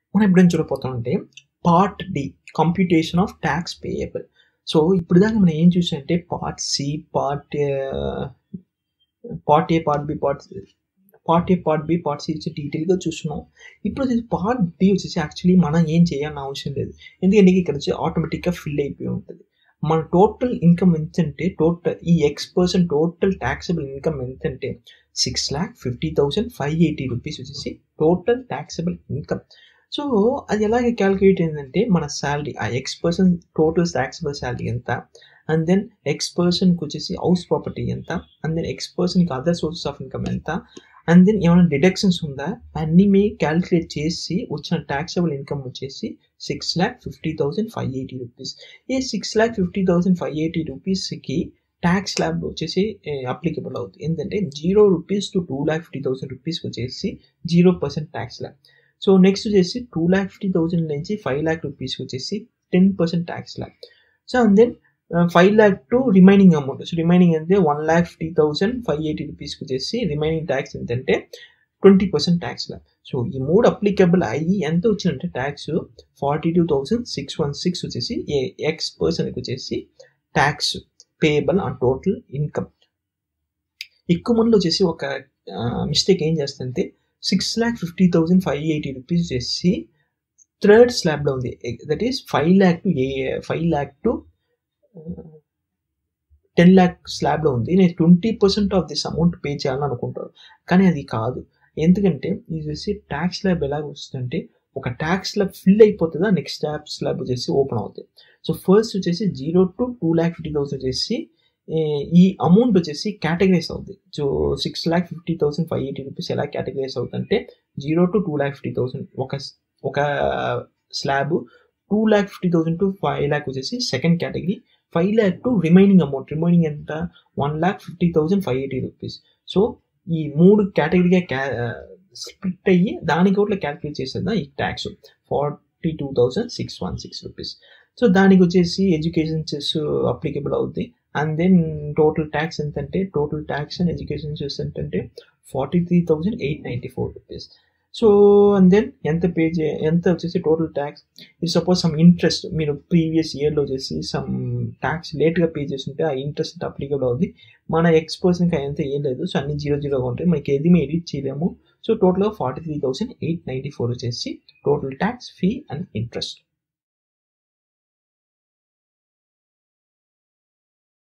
మనం ఇప్పుడు ఏం చూడబోతామంటే part D computation of tax payable so ఇప్పుడు దాకా మనం ఏం చూసామంటే part C part part A part B part part A part B part C వచ్చి డీటెయిల్గా చూస్తున్నాం ఇప్పుడు వచ్చేసి పార్ట్ డి వచ్చేసి యాక్చువల్లీ మనం ఏం చేయాలని అవసరం లేదు ఎందుకంటే ఇక్కడ వచ్చి ఆటోమేటిక్గా ఫిల్ అయిపోయి ఉంటుంది మన టోటల్ ఇన్కమ్ ఎంతంటే టోటల్ ఈ X percent total taxable income ఎంతంటే six lakh fifty thousand five eighty rupees వచ్చేసి టోటల్ ట్యాక్సబుల్ ఇన్కమ్ సో అది ఎలాగే క్యాలిక్యులేట్ ఏంటంటే మన శాలరీ ఆ X person total taxable salary ఎంత అండ్ దెన్ ఎక్స్ పర్సన్కి వచ్చేసి హౌస్ ప్రాపర్టీ ఎంత అండ్ దెన్ ఎక్స్ పర్సన్కి అదర్ సోర్సెస్ ఆఫ్ ఇన్కమ్ ఎంత అండ్ దెన్ ఏమైనా డిడక్షన్స్ ఉందా అన్నీ మీ క్యాలిక్యులేట్ చేసి వచ్చిన ట్యాక్సబుల్ ఇన్కమ్ వచ్చేసి six lakh fifty thousand five eighty rupees ఈ six lakh fifty thousand five eighty రూపీస్కి ట్యాక్స్ ల్యాబ్ వచ్చేసి అప్లికబుల్ అవుతుంది ఏంటంటే zero rupees to two lakh fifty thousand రూపీస్కి వచ్చేసి zero percent tax slab so next వచ్చేసి టూ ల్యాక్ ఫిఫ్టీ థౌసండ్ నుంచి ఫైవ్ ల్యాక్ రూపీస్కి వచ్చేసి ten percent tax slab so and then five lakh to remaining amount so remaining అంటే one lakh fifty thousand five eighty రూపీస్కి వచ్చేసి remaining tax ఎంతంటే twenty percent tax slab so ఈ మూడు అప్లికబుల్ అయ్యి ఎంత వచ్చిందంటే tax forty two thousand six one six వచ్చేసి ఏ ఎక్స్ పర్సన్కి వచ్చేసి tax payable on total income ఎక్కువ మందిలో వచ్చేసి ఒక మిస్టేక్ ఏం చేస్తుంటే six lakh fifty thousand five eighty rupees వచ్చేసి థర్డ్ స్లాబ్లో ఉంది that is five lakh to a five lakh to ten lakh స్లాబ్లో ఉంది నేను twenty percent of this amount pay చేయాలని అనుకుంటాను కానీ అది కాదు ఎందుకంటే ఇది వచ్చేసి ట్యాక్స్ స్లాబ్ ఎలాగ వస్తుందంటే ఒక ట్యాక్స్ స్లాబ్ ఫిల్ అయిపోతుందా నెక్స్ట్ ట్యాక్స్ స్లాబ్ వచ్చేసి ఓపెన్ అవుతుంది సో ఫస్ట్ వచ్చేసి zero to two lakh fifty thousand వచ్చేసి ఈ అమౌంట్ వచ్చేసి కేటగరైజ్ అవుతుంది so six lakh fifty thousand five eighty rupees ఎలా కేటగరైజ్ అవుతుందంటే zero to two lakh fifty thousand ఒక ఒక slab two lakh fifty thousand to five lakh వచ్చేసి second category five lakh to remaining amount remaining ఎంత one lakh fifty thousand five eighty rupees so ఈ మూడు కేటగిరీగా క్యా split అయ్యి దానికి కూడా క్యాలిక్యులేట్ చేసేదా ఈ tax forty two thousand six one six rupees so దానికి వచ్చేసి ఎడ్యుకేషన్ సెస్ అప్లికబుల్ అవుతుంది అండ్ దెన్ టోటల్ ట్యాక్స్ ఎంతంటే total tax and education cess ఎంతంటే forty three thousand eight ninety four rupees so and then ఎంత pay చే ఎంత వచ్చేసి total tax ఇది సపోజ్ సమ్ ఇంట్రెస్ట్ మీరు ప్రీవియస్ ఇయర్లో వచ్చేసి సమ్ ట్యాక్స్ లేట్గా పే చేస్తుంటే ఆ ఇంట్రెస్ట్ అప్లికబుల్ అవుతుంది మన ఎక్స్ పర్సన్కి ఎంత ఏం లేదు సో అన్ని జీరో జీరోగా ఉంటాయి మనకి ఏది మేము ఎడిట్ చేయలేము సో టోటల్గా forty three thousand eight ninety four వచ్చేసి total tax fee and interest